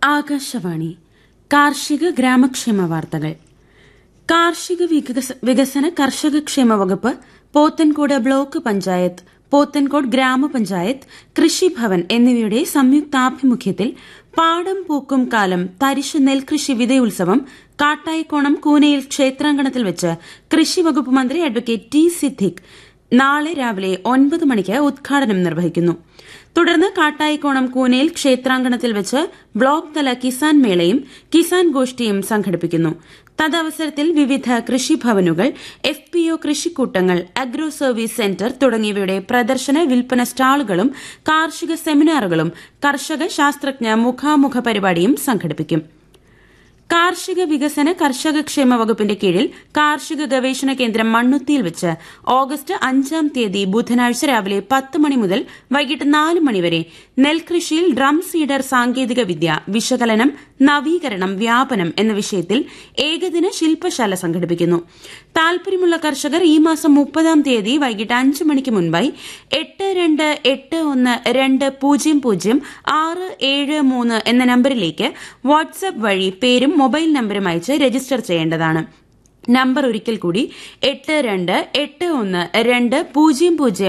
ആകാശവാണി കാർഷിക ഗ്രാമക്ഷേമ വാർത്തകൾ കാർഷിക വികസ- വികസന കർഷകക്ഷേമ വകുപ്പ് പോത്തൻകോട് ബ്ലോക്ക് പഞ്ചായത്ത് പോത്തൻകോട് ഗ്രാമപഞ്ചായത്ത് കൃഷിഭവൻ എന്നിവയുടെ സംയുക്താഭിമുഖ്യത്തിൽ പാടം പൂക്കും കാലം തരിശ് നെൽകൃഷി വിതയുത്സവം കാട്ടായിക്കോണം കൂനയിൽ ക്ഷേത്രാങ്കണത്തിൽ വെച്ച് കൃഷി വകുപ്പ് മന്ത്രി അഡ്വക്കേറ്റ് ടി സിദ്ദിഖ് നാളെ രാവിലെ ഒൻപത് മണിക്ക് ഉദ്ഘാടനം നിർവഹിക്കുന്നു തുടർന്ന് കാട്ടായിക്കോണം കൂനയിൽ ക്ഷേത്രാങ്കണത്തിൽ വെച്ച് ബ്ലോക്ക് തല കിസാൻ മേളയും കിസാൻ ഗോഷ്ഠിയും സംഘടിപ്പിക്കുന്നു തദവസരത്തിൽ വിവിധ കൃഷിഭവനുകൾ എഫ് പി ഒ കൃഷിക്കൂട്ടങ്ങൾ അഗ്രോ സർവീസ് സെന്റർ തുടങ്ങിയവയുടെ പ്രദർശന വിൽപ്പന സ്റ്റാളുകളും കാർഷിക സെമിനാറുകളും കർഷക ശാസ്ത്രജ്ഞ മുഖാമുഖ പരിപാടിയും സംഘടിപ്പിക്കും കാർഷിക വികസന കർഷകക്ഷേമ വകുപ്പിന്റെ കീഴിൽ കാർഷിക ഗവേഷണ കേന്ദ്രം മണ്ണുത്തിയിൽ വെച്ച് ഓഗസ്റ്റ് അഞ്ചാം തീയതി ബുധനാഴ്ച രാവിലെ പത്ത് മണി മുതൽ വൈകിട്ട് നാല് മണിവരെ നെൽകൃഷിയിൽ ഡ്രം സീഡർ സാങ്കേതിക വിദ്യ വിശകലനം നവീകരണം വ്യാപനം എന്ന വിഷയത്തിൽ ഏകദിന ശില്പശാല സംഘടിപ്പിക്കുന്നു താൽപര്യമുള്ള കർഷകർ ഈ മാസം മുപ്പതാം തീയതി വൈകിട്ട് അഞ്ച് മണിക്ക് മുൻപായി എട്ട് രണ്ട് എട്ട് ഒന്ന് രണ്ട് പൂജ്യം പൂജ്യം ആറ് ഏഴ് മൂന്ന് എന്ന നമ്പറിലേക്ക് വാട്സ്ആപ്പ് വഴി പേരും മൊബൈൽ നമ്പറും അയച്ച് രജിസ്റ്റർ ചെയ്യേണ്ടതാണ് നമ്പർ ഒരിക്കൽ കൂടി എട്ട് രണ്ട് എട്ട് ഒന്ന് രണ്ട് പൂജ്യം പൂജ്യം